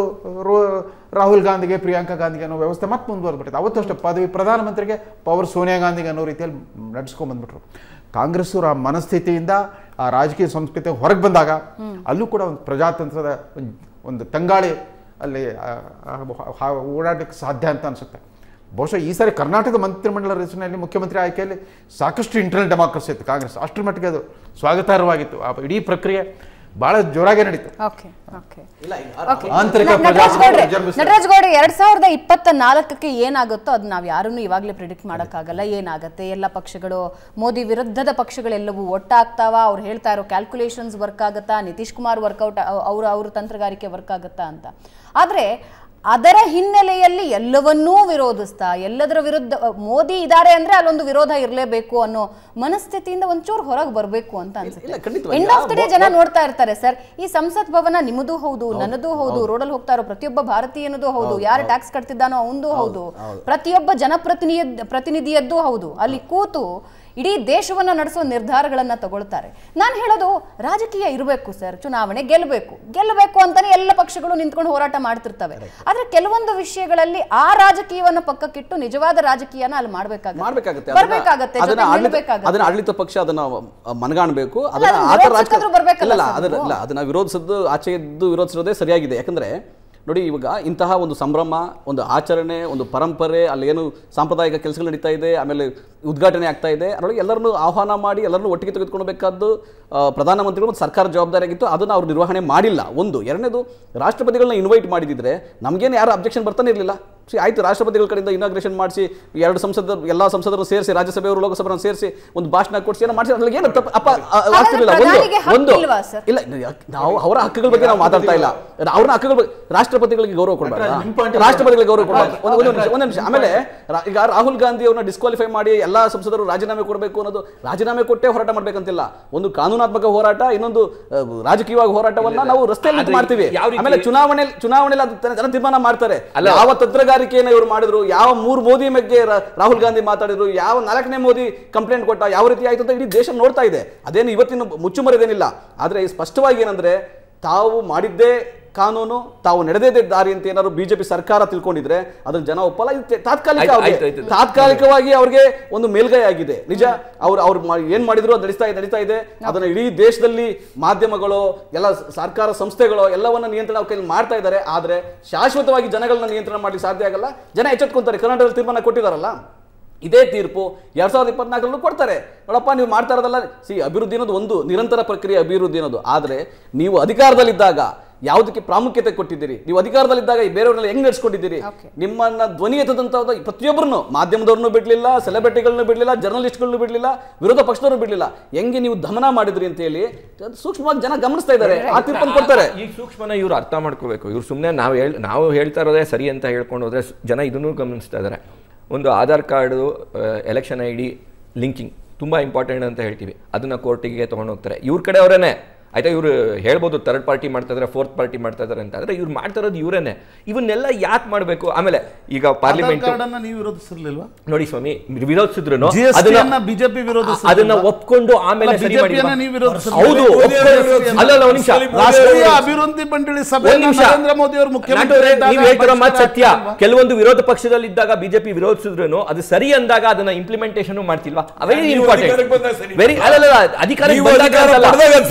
ರಾಹುಲ್ ಗಾಂಧಿಗೆ ಪ್ರಿಯಾಂಕಾ ಗಾಂಧಿಗೆ ಅನ್ನೋ ವ್ಯವಸ್ಥೆ ಮತ್ತೆ ಮುಂದುವರೆದ್ಬಿಟ್ಟಿದೆ ಅವತ್ತು ಅಷ್ಟೇ ಪದವಿ ಪ್ರಧಾನಮಂತ್ರಿಗೆ ಪವರ್ ಸೋನಿಯಾ ಗಾಂಧಿಗೆ ಅನ್ನೋ ರೀತಿಯಲ್ಲಿ ನಡ್ಸ್ಕೊಂಡ್ಬಂದ್ಬಿಟ್ರು ಕಾಂಗ್ರೆಸ್ಸು ಆ ಮನಸ್ಥಿತಿಯಿಂದ ಆ ರಾಜಕೀಯ ಸಂಸ್ಕೃತಿ ಹೊರಗೆ ಬಂದಾಗ ಅಲ್ಲೂ ಕೂಡ ಒಂದು ಪ್ರಜಾತಂತ್ರದ ಒಂದ್- ಒಂದು ತಂಗಾಳಿ ಅಲ್ಲಿ ಆ, ಆ, ಆ, ಓಡಾಡಲಿಕ್ಕೆ ಸಾಧ್ಯ ಅಂತ ಅನಿಸುತ್ತೆ ಬಹುಶಃ ಈ ಸಾರಿ ಕರ್ನಾಟಕ ಮಂತ್ರಿಮಂಡಲ ರಚನೆಯಲ್ಲಿ ಮುಖ್ಯಮಂತ್ರಿ ಆಯ್ಕೆಯಲ್ಲಿ ಸಾಕಷ್ಟು ಇಂಟರ್ನಲ್ ಡೆಮಾಕ್ರಸಿ ಇತ್ತು ಕಾಂಗ್ರೆಸ್ ಅಷ್ಟರ ಮಟ್ಟಿಗೆ ಅದು ಸ್ವಾಗತಾರ್ಹವಾಗಿತ್ತು ಆ ಇಡೀ ಪ್ರಕ್ರಿಯೆ ಬಹಳ ಜೋರಾಗಿ ನಡೀತು ಓಕೆ ಓಕೆ ಇಲ್ಲ ಈಗ ಓಕೆ. ಆಂತರಿಕ ನ- ನಟರಾಜ್ ಪ್ರಜಾಪ್ರಭುತ್ವ ಗೌಡ್ರೆ, ವಿಜೃಂಭಿಸಿದೆ. ನಟರಾಜ್ ಗೌಡ್ರೆ ಎರಡ್ ಸಾವಿರದ ಇಪ್ಪತ್ತ ನಾಲ್ಕಕ್ಕೆ ಏನಾಗುತ್ತೋ ಅದು ನಾವು ಯಾರೂ ಇವಾಗಲೇ ಪ್ರಿಡಿಕ್ಟ್ ಮಾಡೋಕ್ಕಾಗಲ್ಲ ಏನಾಗುತ್ತೆ ಎಲ್ಲ ಪಕ್ಷಗಳು ಮೋದಿ ವಿರುದ್ಧದ ಪಕ್ಷಗಳೆಲ್ಲವೂ ಒಟ್ಟಾಗ್ತಾವ ಅವ್ರು ಹೇಳ್ತಾ ಇರೋ ಕ್ಯಾಲ್ಕುಲೇಷನ್ಸ್ ವರ್ಕ್ ಆಗುತ್ತಾ ನಿತೀಶ್ ಕುಮಾರ್ ವರ್ಕೌಟ್ ಅವ್ರ ಅವ್ರ ತಂತ್ರಗಾರಿಕೆ ವರ್ಕ್ ಆಗುತ್ತಾ ಅಂತ ಆದ್ರೆ ಅದರ ಹಿನ್ನೆಲೆಯಲ್ಲಿ ಎಲ್ಲವನ್ನೂ ವಿರೋಧಿಸ್ತಾ ಎಲ್ಲದರ ವಿರುದ್ಧ ಮೋದಿ ಇದಾರೆ ಅಂದ್ರೆ ಅಲ್ಲೊಂದು ವಿರೋಧ ಇರಲೇಬೇಕು ಅನ್ನೋ ಮನಸ್ಥಿತಿಯಿಂದ ಒಂಚೂರು ಹೊರಗೆ ಬರಬೇಕು ಅಂತ ಇಲ್ಲ, ಅನ್ಸುತ್ತೆ ಖಂಡಿತವಾಗಿ. ಎಂಡ್ ಆಫ್ ದ ಡೇ ಜನ ನೋಡ್ತಾ ಇರ್ತಾರೆ ಸರ್ ಈ ಸಂಸತ್ ಭವನ ನಿಮ್ಮದು ಹೌದು ನನ್ನದು ಹೌದು ರೋಡಲ್ಲಿ ಹೋಗ್ತಾ ಇರೋ ಪ್ರತಿಯೊಬ್ಬ ಭಾರತೀಯನದು ಹೌದು ಯಾರು ಟ್ಯಾಕ್ಸ್ ಕಟ್ತಿದ್ದಾನೋ ಅವಂದು ಹೌದು ಪ್ರತಿಯೊಬ್ಬ ಜನಪ್ರತಿನಿಧಿ ಪ್ರತಿನಿಧಿಯದ್ದು ಹೌದು ಅಲ್ಲಿ ಕೂತು ಇಡೀ ದೇಶವನ್ನ ನಡೆಸೋ ನಿರ್ಧಾರಗಳನ್ನ ತಗೊಳ್ತಾರೆ ನಾನು ಹೇಳೋದು ರಾಜಕೀಯ ಇರಬೇಕು ಸರ್ ಚುನಾವಣೆ ಗೆಲ್ಲಬೇಕು ಗೆಲ್ಲಬೇಕು ಅಂತಾನೆ ಎಲ್ಲ ಪಕ್ಷಗಳು ನಿಂತ್ಕೊಂಡು ಹೋರಾಟ ಮಾಡ್ತಿರ್ತವೆ ಆದ್ರೆ ಕೆಲವೊಂದು ವಿಷಯಗಳಲ್ಲಿ ಆ ರಾಜಕೀಯವನ್ನ ಪಕ್ಕಕ್ಕಿಟ್ಟು ನಿಜವಾದ ರಾಜಕೀಯನ ಅಲ್ಲಿ ಮಾಡ್ಬೇಕಾಗುತ್ತೆ ಮಾಡ್ಬೇಕಾಗತ್ತೆ ಬರ್ಬೇಕಾಗತ್ತೆ ಅದನ್ನ ಜೊತೆ ಆಡಳಿತ ನಿಲ್ಬೇಕಾಗತ್ತೆ. ಅದನ್ನ ಆಡಳಿತ ಪಕ್ಷ ಅದನ್ನ ಅಹ್, ಮನಗಾಣಬೇಕು ಅದನ್ನ ಅದನ್ನ ಆ ಥರ ವಿರೋಧಿಸಕ್ಕಾದ್ರೂ ಬರ್ಬೇಕಲ್ಲ ಇಲ್ಲ ಸರ್ ಅದನ್ನ ನೀವು? ಇಲ್ಲ ಅದನ್ನ ವಿರೋಧಿಸದ್ದು ಆಚೆ ಇದ್ದು ವಿರೋಧಿಸಿರೋದೇ ಸರಿಯಾಗಿದೆ ಯಾಕಂದ್ರೆ ನೋಡಿ ಇವಾಗ ಇಂತಹ ಒಂದು ಸಂಭ್ರಮ ಒಂದು ಆಚರಣೆ ಒಂದು ಪರಂಪರೆ ಅಲ್ಲಿ ಏನು ಸಾಂಪ್ರದಾಯಿಕ ಕೆಲಸಗಳು ನಡೀತಾ ಇದೆ ಆಮೇಲೆ ಉದ್ಘಾಟನೆ ಆಗ್ತಾ ಇದೆ ಅದರೊಳಗೆ ಎಲ್ಲರನ್ನೂ ಆಹ್ವಾನ ಮಾಡಿ ಎಲ್ಲರನ್ನೂ ಒಟ್ಟಿಗೆ ತೆಗೆದುಕೊಳ್ಬೇಕಾದ್ದು ಆ, ಪ್ರಧಾನಮಂತ್ರಿಗಳು ಮತ್ತು ಸರ್ಕಾರ ಜವಾಬ್ದಾರಿಯಾಗಿತ್ತು ಅದನ್ನು ಅವರು ನಿರ್ವಹಣೆ ಮಾಡಿಲ್ಲ ಒಂದು ಎರಡನೇದು ರಾಷ್ಟ್ರಪತಿಗಳನ್ನ ಇನ್ವೈಟ್ ಮಾಡಿದಿದ್ರೆ ನಮಗೇನು ಯಾರು ಅಬ್ಜೆಕ್ಷನ್ ಬರ್ತಾನೆ ಇರಲಿಲ್ಲ ಸಿ ಆಯ್ತು ರಾಷ್ಟ್ರಪತಿಗಳ ಕಡೆಯಿಂದ ಇನಾಗ್ರೇಷನ್ ಮಾಡಿಸಿ ಎರಡು ಸಂಸದ ಎಲ್ಲ ಸಂಸದರನ್ನು ಸೇರಿಸಿ ರಾಜ್ಯಸಭೆಯವರು ಲೋಕಸಭೆಯನ್ನು ಸೇರಿಸಿ ಒಂದು ಭಾಷಣ ಕೊಡಿಸಿ ಏನೋ ಮಾಡಿಸಿ ಅದ್ರಲ್ಲಿ ಏನು ತಪ್ಪು ಅಪ್ಪ ಆ, ಆಗ್ತಿರ್ಲಿಲ್ಲ ಒಂದು ಪ್ರಧಾನಿಗೆ ಹಕ್ಕು ಒಂದು ಇಲ್ವಾ ಸರ್? ಇಲ್ಲ ಯಾಕ್- ನಾವು ಅವರ ಹಕ್ಕುಗಳ ಬಗ್ಗೆ ನಾವು ಮಾತಾಡ್ತಾ ಇಲ್ಲ ಅವ್ರನ್ನ ಹಕ್ಕುಗಳ ಬಗ್ಗೆ ರಾಷ್ಟ್ರಪತಿಗಳಿಗೆ ಗೌರವ ಕೊಡಬಾರ್ದು ರಾಷ್ಟ್ರಪತಿಗಳಿಗೆ ಗೌರವ ಕೊಡಬಾರ್ದು ಒಂದು ಒಂದು ನಿಮಿಷ ಒಂದು ನಿಮಿಷ ಆಮೇಲೆ ರಾ- ಈಗ ರಾಹುಲ್ ಗಾಂಧಿ ಅವ್ರನ್ನ ಡಿಸ್ಕ್ವಾಲಿಫೈ ಮಾಡಿ ಎಲ್ಲಾ ಸಂಸದರು ರಾಜೀನಾಮೆ ಕೊಡಬೇಕು ಅನ್ನೋದು ರಾಜೀನಾಮೆ ಕೊಟ್ಟೇ ಹೋರಾಟ ಮಾಡ್ಬೇಕಂತಿಲ್ಲ ಒಂದು ಕಾನೂನಾತ್ಮಕ ಹೋರಾಟ ಇನ್ನೊಂದು ಆ, ರಾಜಕೀಯವಾಗಿ ಹೋರಾಟವನ್ನ ನಾವು ರಸ್ತೆಯಲ್ಲಿ ನಿಂತು ಆದ್ರೆ ಮಾಡ್ತೀವಿ ಯಾವ ರೀತಿ- ಆಮೇಲೆ ಚುನಾವಣೆ ಚುನಾವಣೆಯಲ್ಲಿ ಅದು ತನ್ನ- ಜನ ತೀರ್ಮಾನ ಮಾಡ್ತಾರೆ ಅಲ್ಲ. ಯಾವ ತಂತ್ರಗಾರಿಕೆಯನ್ನು ಇವರು ಮಾಡಿದ್ರು ಯಾವ ಮೂರು ಮೋದಿ ಬಗ್ಗೆ ರಾ- ರಾಹುಲ್ ಗಾಂಧಿ ಮಾತಾಡಿದ್ರು ಯಾವ ನಾಲ್ಕನೇ ಮೋದಿ ಕಂಪ್ಲೇಂಟ್ ಕೊಟ್ಟ ಯಾವ ರೀತಿ ಆಯ್ತು ಅಂತ ಇಡೀ ದೇಶ ನೋಡ್ತಾ ಇದೆ ಅದೇನು ಇವತ್ತಿನ ಮುಚ್ಚುಮರೆದೇನಿಲ್ಲ ಆದ್ರೆ ಸ್ಪಷ್ಟವಾಗಿ ಏನಂದ್ರೆ ತಾವು ಮಾಡಿದ್ದೇ ಕಾನೂನು ತಾವು ನಡೆದೇ ದಾರಿ ಅಂತ ಏನಾದ್ರು ಬಿಜೆಪಿ ಸರ್ಕಾರ ತಿಳ್ಕೊಂಡಿದ್ರೆ ಅದನ್ನ ಜನ ಒಪ್ಪಲ್ಲ ಇದು ತೆ- ತಾತ್ಕಾಲಿಕ ಆಯ್ತು, ಅವ್ರಿಗೆ- ಆಯ್ತು, ಆಯ್ತು. ತಾತ್ಕಾಲಿಕವಾಗಿ ಅವ್ರಿಗೆ ಒಂದು ಮೇಲ್ಗೈ ಆಗಿದೆ ನಿಜ ಅವ್ರು ಅವ್ರು ಮಾ- ಏನ್ ಮಾಡಿದ್ರು ಅದು ನಡೀತಾ ಇದೆ ನಡೀತಾ ಇದೆ ಅದನ್ನ ಇಡೀ ದೇಶದಲ್ಲಿ ಮಾಧ್ಯಮಗಳು ಎಲ್ಲ ಸ- ಸರ್ಕಾರ ಸಂಸ್ಥೆಗಳು ಎಲ್ಲವನ್ನ ನಿಯಂತ್ರಣ ಅವ್ರ ಕೈಲಿ ಮಾಡ್ತಾ ಇದ್ದಾರೆ ಆದ್ರೆ ಶಾಶ್ವತವಾಗಿ ಜನಗಳನ್ನ ನಿಯಂತ್ರಣ ಮಾಡ್ಲಿಕ್ಕೆ ಸಾಧ್ಯ ಆಗಲ್ಲ ಜನ ಎಚ್ಚೆತ್ಕೊಂತಾರೆ ಕರ್ನಾಟಕದಲ್ಲಿ ತೀರ್ಮಾನ ಕೊಟ್ಟಿದಾರಲ್ಲ ಇದೇ ತೀರ್ಪು ಎರಡ್ ಸಾವಿರದ ಇಪ್ಪತ್ನಾಲ್ಕರಲ್ಲೂ ಕೊಡ್ತಾರೆ ನೋಡಪ್ಪ ನೀವು ಮಾಡ್ತಾ ಇರೋದಲ್ಲ ಸಿ ಅಭಿವೃದ್ಧಿ ಅನ್ನೋದು ಒಂದು ನಿರಂತರ ಪ್ರಕ್ರಿಯೆ ಅಭಿವೃದ್ಧಿ ಅನ್ನೋದು ಆದ್ರೆ ನೀವು ಅಧಿಕಾರದಲ್ಲಿದ್ದಾಗ ಯಾವುದಕ್ಕೆ ಪ್ರಾಮುಖ್ಯತೆ ಕೊಟ್ಟಿದ್ದೀರಿ ನೀವು ಅಧಿಕಾರದಲ್ಲಿದ್ದಾಗ ಈ ಬೇರೆಯವರೆಲ್ಲ ಹೆಂಗ್ ನಡೆಸ್ಕೊಂಡಿದ್ದೀರಿ Okay. ನಿಮ್ಮನ್ನ ಧ್ವನಿ ಎತ್ತದಂತ ಪ್ರತಿಯೊಬ್ಬರನ್ನು ಮಾಧ್ಯಮದವ್ರನ್ನೂ ಬಿಡ್ಲಿಲ್ಲ ಸೆಲೆಬ್ರಿಟಿಗಳನ್ನೂ ಬಿಡ್ಲಿಲ್ಲ ಜರ್ನಲಿಸ್ಟ್ಗಳನ್ನೂ ಬಿಡ್ಲಿಲ್ಲ ವಿರೋಧ ಪಕ್ಷದವ್ರನ್ನೂ ಬಿಡ್ಲಿಲ್ಲ ಹೆಂಗೆ ನೀವು ದಮನ ಮಾಡಿದ್ರಿ ಅಂತ ಹೇಳಿ ಅದು ಸೂಕ್ಷ್ಮವಾಗಿ ಜನ ಗಮನಿಸ್ತಾ ಇದ್ದಾರೆ ಆ ತೀರ್ಪನ್ನು ಕೊಡ್ತಾರೆ ಈ ಸೂಕ್ಷ್ಮನ ಇವ್ರು ಅರ್ಥ ಮಾಡ್ಕೋಬೇಕು ಇವ್ರು ಸುಮ್ಮನೆ ನಾವು ಹೇಳ್ ನಾವು ಹೇಳ್ತಾ ಇರೋದೇ ಸರಿ ಅಂತ ಹೇಳ್ಕೊಂಡು ಹೋದ್ರೆ ಸ್- ಜನ ಇದನ್ನು ಗಮನಿಸ್ತಾ ಇದ್ದಾರೆ ಒಂದು Aadhaar card election I D linking ತುಂಬ ಇಂಪಾರ್ಟೆಂಟ್ ಅಂತ ಹೇಳ್ತೀವಿ ಅದನ್ನ ಕೋರ್ಟಿಗೆ ತೊಗೊಂಡು ಹೋಗ್ತಾರೆ ಇವ್ರ ಕಡೆ ಅವರೇನೆ ಆಯ್ತಾ ಇವರು ಹೇಳ್ಬೋದು ಥರ್ಡ್ ಪಾರ್ಟಿ ಮಾಡ್ತಾ ಇದ್ದಾರೆ ಫೋರ್ತ್ ಪಾರ್ಟಿ ಮಾಡ್ತಾ ಇದ್ದಾರೆ ಅಂತ ಆದರೆ ಇವ್ರು ಮಾಡ್ತಾ ಇರೋದು ಇವರೇನೆ ಇವನ್ನೆಲ್ಲ ಯಾಕೆ ಮಾಡಬೇಕು ಆಮೇಲೆ ಈಗ ಆಧಾರ್ ಪಾರ್ಲಿಮೆಂಟ್ ಕಾರ್ಡ್ ಅನ್ನ ನೀವು ವಿರೋಧಿಸಿರ್ಲಿಲ್ವಾ ನೋಡಿ ಸ್ವಾಮಿ ವಿರೋಧಿಸಿದ್ರು GST ಅನ್ನ BJP ವಿರೋಧಿಸಿದ್ರಲ್ವಾ? ಅದನ್ನ ಒಪ್ಕೊಂಡು ಆಮೇಲೆ ಅಲ್ಲ, ಸರಿ BJP ಮಾಡಿ ಅನ್ನ ಬಾ. ನೀವು ವಿರೋಧಿಸಿದ್ರಲ್ವಾ? ಹೌದು ಒಪ್ಕೊಂಡು- ಅಲ್ಲ ಅಲ್ಲ ಒಂದ್ ನಿಮಿಷ ರಾಷ್ಟ್ರೀಯ ಅಭಿವೃದ್ಧಿ ಮಂಡಳಿ ಸಭೆ ಒಂದ್ ನಿಮಿಷ ನರೇಂದ್ರ ಮೋದಿ ಅವರು ಮುಖ್ಯಮಂತ್ರಿ ನಾಟೋರೆ, ಇದ್ದಾಗ ನೀವು ಹೇಳ್ತಿರೋ ಮಾತು ಸತ್ಯ ಬಹಿಷ್ಕಾರ ಕೆಲವೊಂದು ವಿರೋಧ ಪಕ್ಷದಲ್ಲಿದ್ದಾಗ ಬಿಜೆಪಿ ವಿರೋಧಿಸಿದ್ರು ಅದು ಸರಿ ಅಂದಾಗ ಅದನ್ನ ಇಂಪ್ಲಿಮೆಂಟೇಷನ್ ಮಾಡ್ತಿಲ್ವಾ ವೆರಿ ನೀವು ಇಂಪಾರ್ಟೆಂಟ್ ಅಧಿಕಾರಕ್ಕೆ ಬಂದಾಗ ಸರಿ ವೆರಿ ಅಲ್ಲ ಅಲ್ಲ, ಅಧಿಕಾರಕ್ಕೆ ನೀವು ಬಂದಾಗ ಅಧಿಕಾರ ಅಂತಲ್ಲ. ಪಡೆದಾಗ ಸರಿ. ಒಂದ್- ಒಂದ್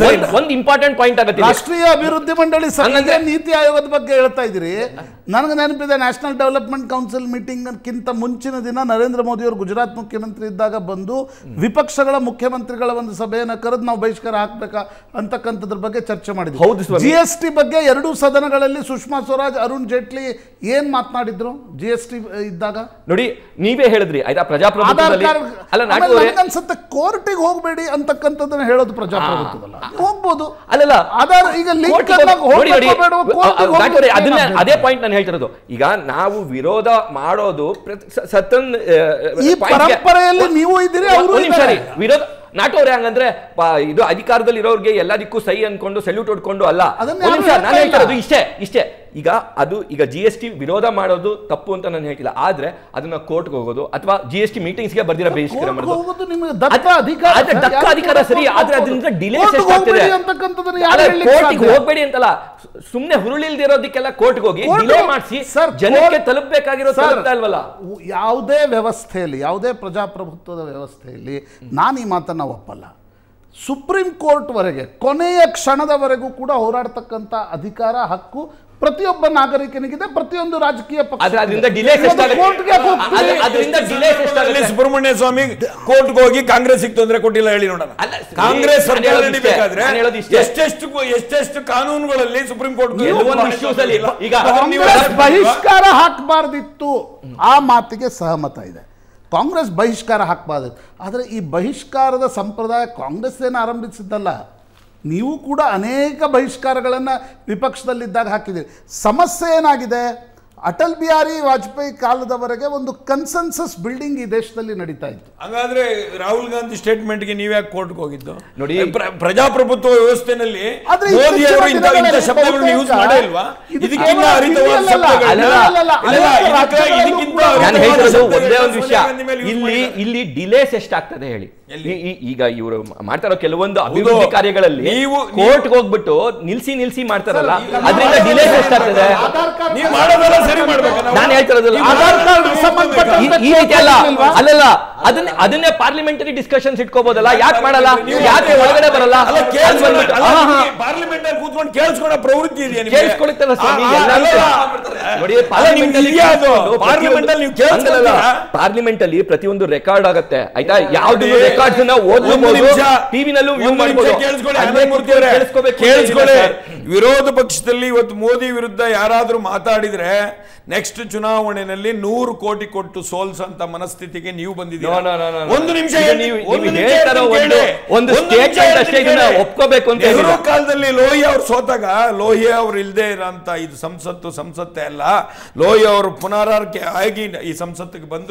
ಒಂದು ಇಂಪಾರ್ಟೆಂಟ್ ಪಾಯಿಂಟ್ ಆಗುತ್ತೆ ಇಲ್ಲಿ. ರಾಷ್ಟ್ರೀಯ ಅಭಿವೃದ್ಧಿ ಮಂಡಳಿ ಸಭೆ ಹಂಗಂದ್ರೆ- ನೀತಿ ಆಯೋಗದ ಬಗ್ಗೆ ಹೇಳ್ತಾ ಇದ್ದೀರಿ ನನಗೆ ನೆನಪಿದೆ ನ್ಯಾಷನಲ್ ಡೆವಲಪ್ಮೆಂಟ್ ಕೌನ್ಸಿಲ್ ಮೀಟಿಂಗ್ಕಿಂತ ಮುಂಚಿನ ದಿನ ನರೇಂದ್ರ ಮೋದಿ ಅವರು ಗುಜರಾತ್ ಮುಖ್ಯಮಂತ್ರಿ ಇದ್ದಾಗ ಬಂದು ವಿಪಕ್ಷಗಳ ಮುಖ್ಯಮಂತ್ರಿಗಳ ಒಂದು ಸಭೆಯನ್ನು ಕರೆದು ನಾವು ಬಹಿಷ್ಕಾರ ಹಾಕ್ಬೇಕಾ ಅಂತಕ್ಕಂಥದ್ರ ಬಗ್ಗೆ ಚರ್ಚೆ ಮಾಡಿದ್ವಿ ಹೌದು ಸ್ವಾಮಿ. ಜಿ ಎಸ್ ಟಿ ಬಗ್ಗೆ ಎರಡೂ ಸದನಗಳಲ್ಲಿ ಸುಷ್ಮಾ ಸ್ವರಾಜ್ ಅರುಣ್ ಜೇಟ್ಲಿ ಏನ್ ಮಾತನಾಡಿದ್ರು ಜಿ ಎಸ್ ಟಿ ಇದ್ದಾಗ ನೋಡಿ ನೀವೇ ಹೇಳಿದ್ರಿ ಆಯ್ತಾ ಆಧಾರ್ ಪ್ರಜಾಪ್ರಭುತ್ವದಲ್ಲಿ ಕಾರ್ಡ್ ಅಲ್ಲ ಆಮೇಲೆ ನಾಟು ಅವರೇ ನನಗನ್ಸುತ್ತೆ ಕೋರ್ಟಿಗೆ ಹೋಗಬೇಡಿ ಅಂತಕ್ಕಂಥದ್ದನ್ನ ಹೇಳೋದು ಪ್ರಜಾಪ್ರಭುತ್ವದಲ್ಲ ಹೋಗ್ಬೋದು ಅಲ್ಲಲ್ಲ ಆಧಾರ್ ಈಗ ಲಿಂಕ್ ಕೋರ್ಟಿಗೆ ಹೋಗ್- ನೋಡಿ ನೋಡಿ ಅ- ಅ- ನಾಟು ಅವರೇ, ಅದನ್ನ ಅದೇ ಪಾಯಿಂಟ್ ನಾನು ಹೇಳ್ತಿರೋದು ಈಗ ನಾವು ವಿರೋಧ ಮಾಡೋದು ಪ್ರತಿ- ಸ- ಸತನ್ ಆ, ಈ point ಗೆ- ಪರಂಪರೆಯಲ್ಲಿ ನೀವು ಇದ್ದೀರಿ, ಒಂದ್- ಅವ್ರು ಒಂದ್ ನಿಮಿಷ ಇದ್ದಾರೆ. ರೀ, ವಿರೋಧ ನಾಟು ಅವ್ರೆ ಹಂಗಂದ್ರೆ ಪ- ಇದು ಅಧಿಕಾರದಲ್ಲಿ ಇರೋರಿಗೆ ಎಲ್ಲದಕ್ಕೂ ಸೈ ಅನ್ಕೊಂಡು ಸೆಲ್ಯೂಟ್ ಹೊಡ್ಕೊಂಡು ಅಲ್ಲ ಅದನ್ನ ಒಂದ್ ಯಾರು ನಿಮಿಷ ನಾನು ಹೇಳ್ತಾ ಹೇಳ್ತಿರೋದು ಇಲ್ಲ. ಇಷ್ಟೇ ಇಷ್ಟೇ ಈಗ ಅದು ಈಗ ಜಿ ಎಸ್ ಟಿ ವಿರೋಧ ಮಾಡೋದು ತಪ್ಪು ಅಂತ ನಾನು ಹೇಳ್ತಿಲ್ಲ ಆದ್ರೆ ಅದನ್ನ ಕೋರ್ಟ್ಗೆ ಹೋಗೋದು ಅಥವಾ ಜಿ ಎಸ್ ಟಿ ಮೀಟಿಂಗ್ಸ್ಗೆ ಬರ್ದಿರೋ ಬಹಿಷ್ಕಾರ ಮಾಡೋದು ಹೋಗೋದು ನಿಮಗೆ ದತ್ತ ಅದ್- ಅಧಿಕಾರ ಆದ್ರೆ ಸರ್, ದತ್ತ ಯಾರು ಅಧಿಕಾರ ಸರಿ ಕೋರ್ಟ್ಗೆ ಆದ್ರೆ ಅದರಿಂದ ಡಿಲೇಸ್ ಕೋರ್ಟ್ಗೆ ಎಷ್ಟಾಗ್ತಿದೆ ಹೋಗ್ಬೇಡಿ ಅಂತಕ್ಕಂಥದ್ದನ್ನ ಯಾರು ಅಲ್ಲ, ಹೇಳ್ಲಿಕ್ಕೆ ಕೋರ್ಟಿಗೆ ಸಾಧ್ಯ? ಹೋಗ್ಬೇಡಿ ಅಂತಲ್ಲ ಸುಮ್ನೆ ಹುರುಳಿಲ್ದಿರೋದಕ್ಕೆಲ್ಲ ಕೋರ್ಟ್ಗೆ ಹೋಗಿ ಕೋರ್ಟ್ ಡಿಲೇ ಮಾಡಿಸಿ ಸರ್, ಜನಕ್ಕೆ ಕೋರ್ಟ್- ತಲುಪಬೇಕಾಗಿರೋ ಸರ್, ತಲುಪ್ತಾ ಇಲ್ವಲ್ಲ ಉ- ಯಾವುದೇ ವ್ಯವಸ್ಥೆಯಲ್ಲಿ ಯಾವುದೇ ಪ್ರಜಾಪ್ರಭುತ್ವದ ವ್ಯವಸ್ಥೆಯಲ್ಲಿ ನಾನು ಈ ಮಾತನ್ನ ಒಪ್ಪಲ್ಲ ಸುಪ್ರೀಂ ಕೋರ್ಟ್ವರೆಗೆ ಕೊನೆಯ ಕ್ಷಣದವರೆಗೂ ಕೂಡ ಹೋರಾಡ್ತಕ್ಕಂಥ ಅಧಿಕಾರ ಹಕ್ಕು ಪ್ರತಿಯೊಬ್ಬ ನಾಗರಿಕನಿಗಿದೆ ಪ್ರತಿಯೊಂದು ರಾಜಕೀಯ ಪಕ್ಷ ಆದ್ರೆ ಅದರಿಂದ ಡಿಲೇಸ್ ಕೋರ್ಟ್ಗೆ ಹೋಗ್ತೀವಿ ಅದರಿಂದ ಡಿಲೇಸ್ ಅಲ್ಲಿ ಎಷ್ಟಾಗುತ್ತೆ ಸುಬ್ರಹ್ಮಣ್ಯ ಸ್ವಾಮಿ ಕೋರ್ಟ್ಗೆ ಹೋಗಿ ಕಾಂಗ್ರೆಸ್ ತೊಂದರೆ ಕೊಟ್ಟಿಲ್ಲ ಹೇಳಿ ನೋಡೋಣ ಅಲ್ಲ, ಕಾಂಗ್ರೆಸ್ ನಾನು ಸರ್ಕಾರ ಹೇಳೋದು ಇಷ್ಟೇ, ನಡಿಬೇಕಾದ್ರೆ ನಾನು ಹೇಳೋದು ಇಷ್ಟೇ. ಎಷ್ಟೆಷ್ಟು ಎಷ್ಟೆಷ್ಟು ಕಾನೂನುಗಳಲ್ಲಿ ಸುಪ್ರೀಂ ಕೋರ್ಟ್ ಕೆಲವೊಂದು issues ಅಲ್ಲಿ ಈಗ ಕಾಂಗ್ರೆಸ್ ಬಹಿಷ್ಕಾರ ಹಾಕಬಾರ್ದಿತ್ತು ಆ ಮಾತಿಗೆ ಸಹಮತ ಇದೆ ಕಾಂಗ್ರೆಸ್ ಬಹಿಷ್ಕಾರ ಹಾಕಬಾರ್ದಿತ್ತು ಆದರೆ ಈ ಬಹಿಷ್ಕಾರದ ಸಂಪ್ರದಾಯ ಕಾಂಗ್ರೆಸ್ ಏನು ಆರಂಭಿಸಿದ್ದಲ್ಲ ನೀವು ಕೂಡ ಅನೇಕ ಬಹಿಷ್ಕಾರಗಳನ್ನು ವಿಪಕ್ಷದಲ್ಲಿದ್ದಾಗ ಹಾಕಿದ್ದೀರಿ ಸಮಸ್ಯೆ ಏನಾಗಿದೆ ಅಟಲ್ ಬಿಹಾರಿ ವಾಜಪೇಯಿ ಕಾಲದವರೆಗೆ ಒಂದು ಕನ್ಸೆನ್ಸಸ್ ಬಿಲ್ಡಿಂಗ್ ಈ ದೇಶದಲ್ಲಿ ನಡೀತಾ ಇತ್ತು ಹಂಗಾದ್ರೆ ರಾಹುಲ್ ಗಾಂಧಿ ಸ್ಟೇಟ್ಮೆಂಟ್ ಗೆ ನೀವ್ಯಾಕೆ ಕೋರ್ಟ್ಗೆ ಹೋಗಿದ್ದು ನೋಡಿ, ಪ್ರ- ಪ್ರಜಾಪ್ರಭುತ್ವ ವ್ಯವಸ್ಥೆನಲ್ಲಿ ಆದ್ರೆ ಮೋದಿ ಇತ್ತೀಚಿನ ಅವರು ಇಂಥ ಇಂಥ ದಿನಗಳಲ್ಲಿ ಶಬ್ದಗಳನ್ನ ಯೂಸ್ ಬಹುತೇಕ ಮಾಡೇ ಇಲ್ವಾ ಇದು ಇದಕ್ಕಿಂತ ಕೇವಲ ಹರಿತವಾದ ಇಲ್ಲಿ ಅಲ್ಲ, ಶಬ್ದಗಳನ್ನ ಅಲ್ಲ, ಅಲ್ಲ, ಅಲ್ಲ, ಇಲ್ಲ, ಅನೇಕ ಇದಕ್ಕೆ- ರಾಜ್ಯಗಳಲ್ಲೂ ಇದಕ್ಕಿಂತ ಕೂಡ ನಾನು ಹರಿತವಾದ ಹೇಳ್ತಿರೋದು ಶಬ್ದಗಳನ್ನ ಒಂದೇ ಒಂದು ವಿಷಯ ಸೋನಿಯಾ ಗಾಂಧಿ ಮೇಲೆ use ಇಲ್ಲಿ ಮಾಡಿದ್ದಾರೆ. ಇಲ್ಲಿ ಡಿಲೇಸ್ ಎಷ್ಟಾಗ್ತದೆ ಹೇಳಿ ಎಲ್ಲಿ? ಈ- ಈ- ಈಗ ಇವರು ಮಾಡ್ತಾ ಇರೋ ಕೆಲವೊಂದು ಅಭಿವೃದ್ಧಿ ಕಾರ್ಯಗಳಲ್ಲಿ ನೀವು- ಕೋರ್ಟ್ಗೆ ಹೋಗ್ಬಿಟ್ಟು ನಿಲ್ಸಿ ನಿಲ್ಸಿ ಮಾಡ್ತಾರಲ್ಲ ಈಗ ಅದರಿಂದ ನಾವು ಡಿಲೇಸ್ ಎಷ್ಟಾಗ್ತದೆ ಆಧಾರ್ ಕಾರ್ಡ್ ನೀವು ಮಾಡೋದೆಲ್ಲ ಸರಿ ಮಾಡ್ಬೇಕು ನಾವು. ನಾನು ಹೇಳ್ತಿರೋದಲ್ಲ ನೀವು ಆಧಾರ್ ಕಾರ್ಡ್ ಮಾಡೋದೆಲ್ಲ ಸಂಬಂಧಪಟ್ಟ ಈ- ಈ ರೀತಿ ಅಲ್ಲ ಅಲ್ಲಲ್ಲ ಅದನ್ನೇ ಅದನ್ನೇ ಪಾರ್ಲಿಮೆಂಟರಿ ಡಿಸ್ಕಷನ್ಸ್ ಇಟ್ಕೋಬಹುದಲ್ಲ ಯಾಕೆ ಮಾಡಲ್ಲ ನೀವು- ಯಾಕೆ ಒಳಗಡೆ ಬರಲ್ಲ ಅಲ್ಲ ಅಲ್ಲಿ ಕೇಳಿಸ್ಕೊಳ್ಳಿ ಬಂದ್ಬಿಟ್ಟು, ಅಲ್ಲ, ಹಾ, ಹಾ. ನಿಮಗೆ ಪಾರ್ಲಿಮೆಂಟ್ ಅಲ್ಲಿ ಕೂತ್ಕೊಂಡು ಕೇಳಿಸ್ಕೊಳ್ಳೋ ಪ್ರವೃತ್ತಿ ಇದೆಯಾ ನಿಮಗೆ? ಕೇಳಿಸ್ಕೊಳ್ತಾರ ಸ್ವಾಮಿ, ಆ, ಆ, ಎಲ್ಲರೂ ಅಲ್ಲ, ನೋಡಿ ಅಲ್ಲ, ಪಾರ್ಲಿಮೆಂಟ್ ನಿಮ್ಗೆ ಇದೆಯಾ ಅದು? ಪಾರ್ಲಿಮೆಂಟ್ ಅಲ್ಲಿ ನೀವು ಕೇಳಿಸ್ಕೊಳ್ತೀರಾ? ಪಾರ್ಲಿಮೆಂಟ್ ಅಲ್ಲಿ ಪ್ರತಿಯೊಂದು ರೆಕಾರ್ಡ್ ಆಗುತ್ತೆ ಆಯ್ತಾ ಯಾವ್ದು ನೋಡಿ, ರೆಕಾರ್ಡ್ಸ್ ನ ಒಂದು ಓದ್ಬೋದು ನಿಮಿಷ, ಟಿವಿನಲ್ಲೂ ವ್ಯೂ ಒಂದು ನಿಮಿಷ ಮಾಡ್ಬೋದು ಕೇಳಿಸ್ಕೊಳ್ಳಿ, ಅಲ್ಲೇ ಹನುಮಂತಮೂರ್ತಿ ಅವರೇ, ಕೇಳಿಸ್ಕೋಬೇಕು ಕೇಳಿಸ್ಕೊಳ್ಳಿ ವಿರೋಧ ಪಕ್ಷದಲ್ಲಿ ಇವತ್ತು ಮೋದಿ ವಿರುದ್ಧ ಯಾರಾದ್ರೂ ಮಾತಾಡಿದ್ರೆ ನೆಕ್ಸ್ಟ್ ಚುನಾವಣೆಯಲ್ಲಿ ನೂರು ಕೋಟಿ ಕೊಟ್ಟು ಸೋಲ್ಸಂತ ಮನಸ್ಥಿತಿಗೆ ನೀವು ಬಂದಿದ್ದೀರಾ No, no, no, no, no. ಒಂದು ನಿಮಿಷ ಇದು ಹೇಳ್ತೀನಿ, ನೀವು- ಒಂದು ನೀವು ನಿಮಿಷ ಹೇಳ್ತಾರೋ ಹೇಳ್ತೀನಿ ಒಂದು- ಕೇಳಿ. ಒಂದು ಒಂದು ನಿಮಿಷ statement ಅಷ್ಟೇ ಹೇಳ್ತೀನಿ ಇದನ್ನ ಕೇಳಿ. ಒಪ್ಕೋಬೇಕು ಅಂತ ನೆಹರು ಏನಿಲ್ಲ. ಕಾಲದಲ್ಲಿ ಲೋಹಿ ಅವ್ರು ಸೋತಾಗ ಲೋಹಿ ಅವ್ರು ಇಲ್ಲದೆ ಇರೋಂಥ ಇದು ಸಂಸತ್ತು ಸಂಸತ್ತೇ ಅಲ್ಲ ಲೋಹಿ ಅವರು ಪುನರಾರ್ಕೆ ಆಗಿ ಈ ಸಂಸತ್ತಿಗೆ ಬಂದು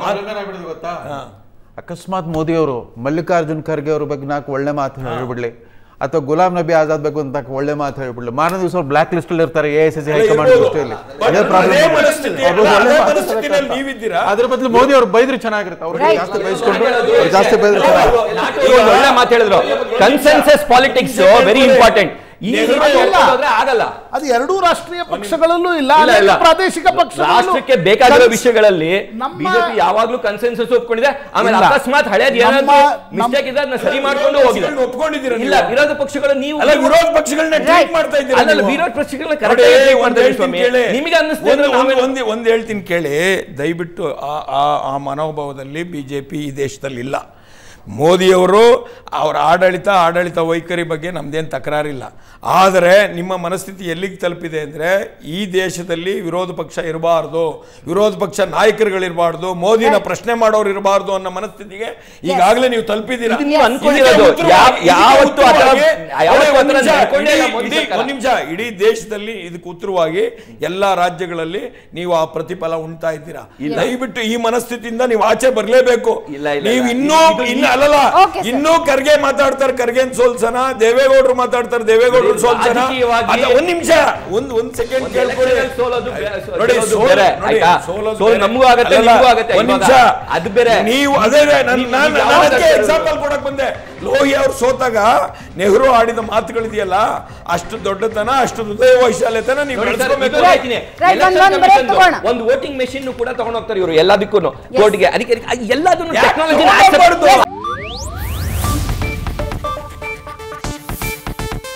ಗೊತ್ತಾ ಅಕಸ್ಮಾತ್ ಮೋದಿ ಅವರು ಮಲ್ಲಿಕಾರ್ಜುನ್ ಖರ್ಗೆ ಅವ್ರ ಬಗ್ಗೆ ನಾಲ್ಕು ಒಳ್ಳೆ ಮಾತು ಹೇಳ್ಬಿಡ್ಲಿ ಅಥವಾ ಗುಲಾಂ ನಬಿ ಆಜಾದ್ ಬಗ್ಗೆ ಒಂದು ನಾಲ್ಕು ಒಳ್ಳೆ ಮಾತು ಹೇಳ್ಬಿಡ್ಲಿ ಮಾರನೇ ದಿವಸ ಅವ್ರು ಬ್ಲಾಕ್ ಲಿಸ್ಟ್ ಅಲ್ಲಿ ಇರ್ತಾರೆ ಎ ಎಸ್ ಎಸ್ ಹೈಕಮಾಂಡ್ ಇರ್ಬೋದು. ದೃಷ್ಟಿಯಲ್ಲಿ But ಅದೇ ಅದೇ ಪ್ರಾಬ್ಲಮ್ ಮನಸ್ಥಿತಿ ಅಲ್ಲ, ಅದೇ ಮನಸ್ಥಿತಿನಲ್ಲಿ ನೀವಿದ್ದೀರಾ? ಅದ್ರ ಬದಲು ಮೋದಿ ಅವ್ರು ಬೈದ್ರೆ ಚೆನ್ನಾಗಿರುತ್ತೆ ಅವ್ರಿಗೆ Right. ಜಾಸ್ತಿ ಬೈಸ್ಕೊಂಡು ಅವ್ರು ಜಾಸ್ತಿ ಬೈದ್ರೆ ಚೆನ್ನಾಗಿ ನಾಟು ಒಂದು ಒಳ್ಳೆ ಮಾತು ಹೇಳಿದ್ರು ಕನ್ಸೆನ್ಸಸ್ ಪಾಲಿಟಿಕ್ಸ್ ವೆರಿ ಇಂಪಾರ್ಟೆಂಟ್ ಈ ನೆಹರು ರೀತಿ ಇಲ್ಲ. ಹೋದ್ರೆ ಆಗಲ್ಲ ಅದು ಎರಡೂ ರಾಷ್ಟ್ರೀಯ ಪಕ್ಷಗಳಲ್ಲೂ ಇಲ್ಲ ಇಲ್ಲ, ಅನೇಕ ಇಲ್ಲ. ಪ್ರಾದೇಶಿಕ ಪಕ್ಷಗಳಲ್ಲೂ ರಾಷ್ಟ್ರಕ್ಕೆ ಬೇಕಾಗಿರೋ ಕನ್ಸ್- ವಿಷಯಗಳಲ್ಲಿ ನಮ್ಮ- ಬಿಜೆಪಿ ಯಾವಾಗ್ಲೂ ಕನ್ಸೆನ್ಸಸ್ ಒಪ್ಕೊಂಡಿದೆ ಆಮೇಲೆ ಇಲ್ಲ. ಅಕಸ್ಮಾತ್ ಹಳೇದ್ ಏನಾದ್ರು ನಮ್ಮ- ನಮ್ಮ- ಮಿಸ್ಟೇಕ್ ಇದೆ ಅದನ್ನ ಸರಿ ಮಾಡ್ಕೊಂಡು ಹೋಗಿದೆ ಪಕ್ಷಗಳನ್ನ ಒಪ್ಕೊಂಡಿದ್ದೀರಾ ಇಲ್ಲ ನೀವು? ವಿರೋಧ ಪಕ್ಷಗಳು ನೀವು ಅಲ್ಲ ವಿರೋಧ ಪಕ್ಷಗಳನ್ನ ಟ್ರೀಟ್ ಮಾಡ್ತಾ ಇದ್ದೀರಾ ಅಲ್ಲಲ್ಲ ನೀವು? ವಿರೋಧ ಪಕ್ಷಗಳನ್ನ ನೋಡಿ, ಕರೆಕ್ಟ್ ಒಂದ್ ಮಾಡ್ತಾ ಹೇಳ್ತೀನಿ ಸ್ವಾಮಿ ಕೇಳಿ. ನಿಮಗೆ ಅನ್ನಿಸ್ತದೆ ಒಂದು- ಅಂದ್ರೆ ಒಂದು- ನಾವೇನು- ಒಂದು ಒಂದು ಹೇಳ್ತೀನಿ ಕೇಳಿ ದಯವಿಟ್ಟು ಆ ಆ- ಆ ಮನೋಭಾವದಲ್ಲಿ ಬಿಜೆಪಿ ಈ ದೇಶದಲ್ಲಿ ಇಲ್ಲ ಮೋದಿಯವರು ಅವರ ಆಡಳಿತ ಆಡಳಿತ ವೈಖರಿ ಬಗ್ಗೆ ನಮ್ದೇನು ತಕರಾರಿಲ್ಲ ಆದರೆ ನಿಮ್ಮ ಮನಸ್ಥಿತಿ ಎಲ್ಲಿಗೆ ತಲುಪಿದೆ ಅಂದರೆ ಈ ದೇಶದಲ್ಲಿ ವಿರೋಧ ಪಕ್ಷ ಇರಬಾರ್ದು ವಿರೋಧ ಪಕ್ಷ ನಾಯಕರುಗಳಿರಬಾರ್ದು ಮೋದಿನ ಪ್ರಶ್ನೆ ಮಾಡೋರು ಇರಬಾರ್ದು ಅನ್ನೋ ಮನಸ್ಥಿತಿಗೆ ಈಗಾಗಲೇ ನೀವು ತಲುಪಿದ್ದೀರಾ ಇದು ನೀವು ಅನ್ಕೊಂಡಿರೋದು. ಇದಕ್ಕೆ ಉತ್ತರವಾಗಿ- ಯಾವ- ಇದಕ್ಕೆ ಯಾವತ್ತೂ ಆ ಥರ- ಉತ್ತರವಾಗಿ- ಯಾವತ್ತೂ ಆ ಒಂದ್ ಥರ ನಿಮಿಷ, ನಡ್ಕೊಂಡೇ ಇಲ್ಲ ಇಡೀ- ಮೋದಿ ಇಡೀ- ಸರ್ಕಾರ. ಒಂದ್ ನಿಮಿಷ ಇಡೀ ದೇಶದಲ್ಲಿ ಇದಕ್ಕೆ ಉತ್ತರವಾಗಿ ಎಲ್ಲಾ ರಾಜ್ಯಗಳಲ್ಲಿ ನೀವು ಆ ಪ್ರತಿಫಲ ಉಣ್ತಾ ಇದ್ದೀರಾ ದಯವಿಟ್ಟು ಈ ಮನಸ್ಥಿತಿಯಿಂದ ನೀವು ಆಚೆ ಬರಲೇಬೇಕು ಇಲ್ಲ, ಇಲ್ಲ, ನೀವು ಇಲ್ಲ. ಇನ್ನೂ ಇದು- ಇನ್ನು ಅಲ್ಲಲ್ಲ Okay, sir. ಇನ್ನೂ ಖರ್ಗೆ ಮಾತಾಡ್ತಾರೆ ಖರ್ಗೆನ್ ಸೋಲ್ಸನ ದೇವೇಗೌಡರು ಮಾತಾಡ್ತಾರೆ ದೇವೇಗೌಡರು ಸೋಲ್ಸನ ರಾಜಕೀಯವಾಗಿ- ಅದ- ಒಂದ್ ನಿಮಿಷ ಒಂದ್ ಒಂದ್ ಸೆಕೆಂಡ್ ಒಂದು ಕೇಳ್ಕೊಳ್ಳಿ election ಅಲ್ಲಿ ಸೋಲೋದು ಬೇ- ಸೋ- ನೋಡಿ ಗೆಲ್ಲೋದು ಸೋಲ್- ಬೇರೆ, ನೋಡಿ, ಆಯ್ತಾ? ಸೋಲೋದು ಸೋಲ್ ಬೇರೆ. ನಮಗೂ ಆಗತ್ತೆ, ಅಲ್ಲಲ್ಲ, ನಿಮಗೂ ಆಗತ್ತೆ, ಒಂದ್ ಇವಾಗ. ನಿಮಿಷ ಅದು ಬೇರೆ. ನೀವು ಅದೇ ನಾನು ನೀವು- ನಾನು ನೀವು ನಾನು ಯಾವ್ದು ಅದಕ್ಕೆ ಹೇಳ್ತಾ ಎಕ್ಸಾಂಪಲ್ ಕೊಡಕ್ ಬಂದೆ ಲೋಹಿ ಅವ್ರು ಸೋತಾಗ ನೆಹರು ಆಡಿದ ಮಾತುಗಳಿದೆಯಲ್ಲ ಅಷ್ಟು ದೊಡ್ಡತನ ಅಷ್ಟು ಹೃದಯ ವೈಶಾಲ್ಯತನ ನೀವು ನೋಡಿ ಸರ್, ಬೆಳೆಸ್ಕೋಬೇಕು ಇದು ಹೇಳ್ತೀನಿ. Right, Election ಒಂದ್- ಒಂದ್ break commission ತಗೋಣ. ಒಂದು ವೋಟಿಂಗ್ ಮೆಷಿನ್ ಕೂಡ ತಗೊಂಡು ಹೋಗ್ತಾರೆ ಇವರು ಎಲ್ಲದಕ್ಕೂ ಕೋರ್ಟ್ಗೆ ಅದಕ್ಕೆ ಅದಕ್ಕೆ ಎಲ್ಲದನ್ನು ಯಾಕೆ ಟೆಕ್ನಾಲಜಿ ತಗೊಂಡ್ ಹೋಗ್ಬಾರ್ದು?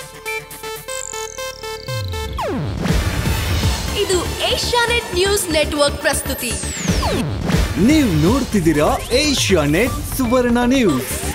ಏಷ್ಯಾನೆಟ್ ನ್ಯೂಸ್ ನೆಟ್ವರ್ಕ್ ಪ್ರಸ್ತುತಿ ನೀವು ನೋಡ್ತಿದ್ದೀರಾ ಏಷ್ಯಾ ನೆಟ್ ಸುವರ್ಣ ನ್ಯೂಸ್